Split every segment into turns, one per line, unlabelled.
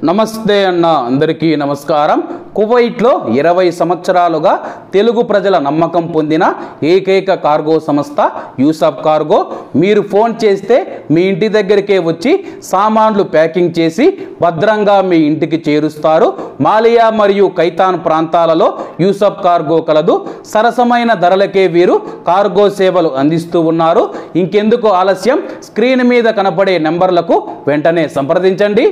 నమస్తే అన్న అందరికీ నమస్కారం కువైట్లో ఇరవై సంవత్సరాలుగా తెలుగు ప్రజల నమ్మకం పొందిన ఏకైక కార్గో సంస్థ యూసఫ్ కార్గో మీరు ఫోన్ చేస్తే మీ ఇంటి దగ్గరికే వచ్చి సామాన్లు ప్యాకింగ్ చేసి భద్రంగా మీ ఇంటికి చేరుస్తారు మాలియా మరియు కైతాన్ ప్రాంతాలలో యూసఫ్ కార్గో కలదు సరసమైన ధరలకే వీరు కార్గో సేవలు అందిస్తూ ఉన్నారు ఇంకెందుకు ఆలస్యం స్క్రీన్ మీద కనపడే నెంబర్లకు వెంటనే సంప్రదించండి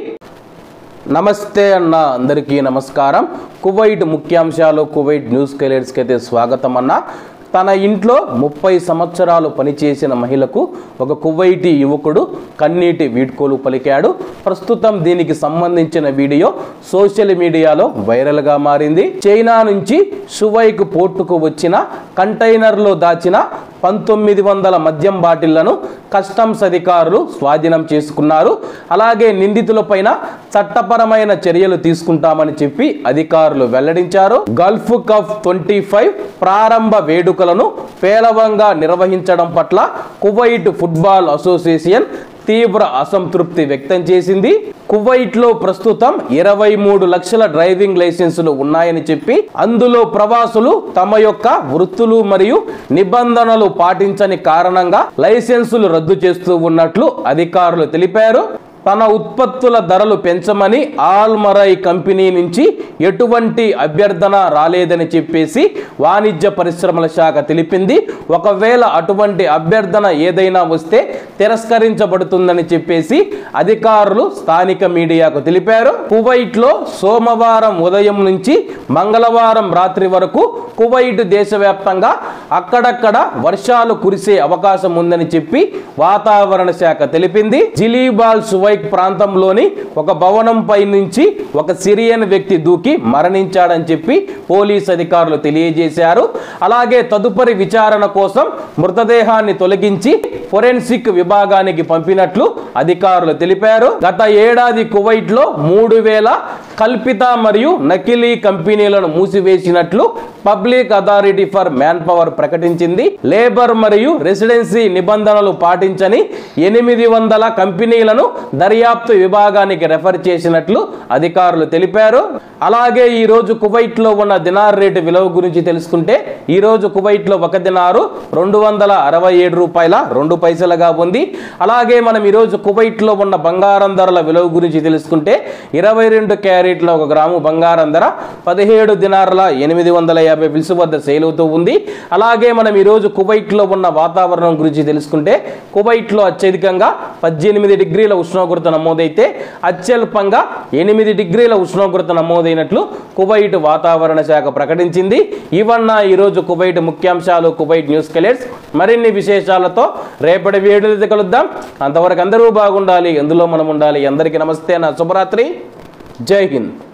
నమస్తే అన్న అందరికీ నమస్కారం కువైట్ ముఖ్యాంశాలు కువైట్ న్యూస్ కెరీర్స్కి అయితే స్వాగతం అన్న తన ఇంట్లో ముప్పై సంవత్సరాలు పనిచేసిన మహిళకు ఒక కువైటీ యువకుడు కన్నీటి వీడ్కోలు పలికాడు ప్రస్తుతం దీనికి సంబంధించిన వీడియో సోషల్ మీడియాలో వైరల్గా మారింది చైనా నుంచి సువైక్ పోర్టుకు వచ్చిన కంటైనర్లో దాచిన పంతొమ్మిది వందల మద్యం బాటిళ్లను కస్టమ్స్ అధికారులు స్వాధీనం చేసుకున్నారు అలాగే నిందితులపైన చట్టపరమైన చర్యలు తీసుకుంటామని చెప్పి అధికారులు వెల్లడించారు గల్ఫ్ కప్ ట్వంటీ ఫైవ్ ప్రారంభ వేడుకలను పేలవంగా నిర్వహించడం పట్ల కువైట్ ఫుట్బాల్ అసోసియేషన్ తీవ్ర అసంతృప్తి వ్యక్తం చేసింది కువైట్లో ప్రస్తుతం ఇరవై మూడు లక్షల డ్రైవింగ్ లైసెన్సులు ఉన్నాయని చెప్పి అందులో ప్రవాసులు తమ యొక్క వృత్తులు మరియు నిబంధనలు పాటించని కారణంగా లైసెన్సులు రద్దు చేస్తూ ఉన్నట్లు అధికారులు తెలిపారు తన ఉత్పత్తుల ధరలు పెంచమని ఆల్మరై కంపెనీ నుంచి ఎటువంటి అభ్యర్థన రాలేదని చెప్పేసి వాణిజ్య పరిశ్రమల శాఖ తెలిపింది ఒకవేళ అటువంటి అభ్యర్థన ఏదైనా వస్తే తిరస్కరించబడుతుందని చెప్పేసి అధికారులు స్థానిక మీడియాకు తెలిపారు కువైట్లో సోమవారం ఉదయం నుంచి మంగళవారం రాత్రి వరకు కువైట్ దేశవ్యాప్తంగా అక్కడక్కడ వర్షాలు కురిసే అవకాశం ఉందని చెప్పి వాతావరణ శాఖ తెలిపింది జిలీబాల్ సువైక్ ప్రాంతంలోని ఒక భవనం పై నుంచి ఒక సిరియన్ వ్యక్తి దూకి మరణించాడని చెప్పి పోలీస్ అధికారులు తెలియజేశారు అలాగే తదుపరి విచారణ కోసం మృతదేహాన్ని తొలగించి ఫొరెన్సిక్ విభాగానికి పంపినట్లు అధికారులు తెలిపారు గత ఏడాది కువైట్ లో మూడు వేల కల్పిత మరియు నకిలీ కంపెనీలను మూసివేసినట్లు public authority for manpower ప్రకటించింది లేబర్ మరియు రెసిడెన్సీ నిబంధనలు పాటించని ఎనిమిది వందల కంపెనీలను దర్యాప్తు విభాగానికి రెఫర్ చేసినట్లు అధికారులు తెలిపారు అలాగే ఈ రోజు కువైట్ లో ఉన్న దినార్ రేటు విలువ గురించి తెలుసుకుంటే ఈ రోజు కువైట్ లో ఒక దినారు రెండు వందల అరవై ఏడు రూపాయల రెండు పైసలుగా ఉంది అలాగే మనం ఈ రోజు కువైట్ లో ఉన్న బంగారం ధరల విలువ గురించి తెలుసుకుంటే ఇరవై రెండు క్యారెట్ల ఒక గ్రాము బంగారం ధర పదిహేడు దినార్ల ఎనిమిది వందల యాభై పిలుసు వద్ద సేల్ అవుతూ ఉంది అలాగే మనం ఈ రోజు కువైట్ లో ఉన్న వాతావరణం గురించి తెలుసుకుంటే కువైట్ లో అత్యధికంగా పద్దెనిమిది డిగ్రీల ఉష్ణోగ్రత నమోదైతే అత్యల్పంగా ఎనిమిది డిగ్రీల ఉష్ణోగ్రత నమోదైనట్లు కువైట్ వాతావరణ శాఖ ప్రకటించింది ఇవన్న ఈరోజు కువైట్ ముఖ్యాంశాలు కువైట్ న్యూస్ కలర్స్ మరిన్ని విశేషాలతో రేపటి వీడియోలో కలుద్దాం అంతవరకు అందరూ బాగుండాలి ఎందులో మనం ఉండాలి అందరికీ నమస్తే నా శుభరాత్రి జై హింద్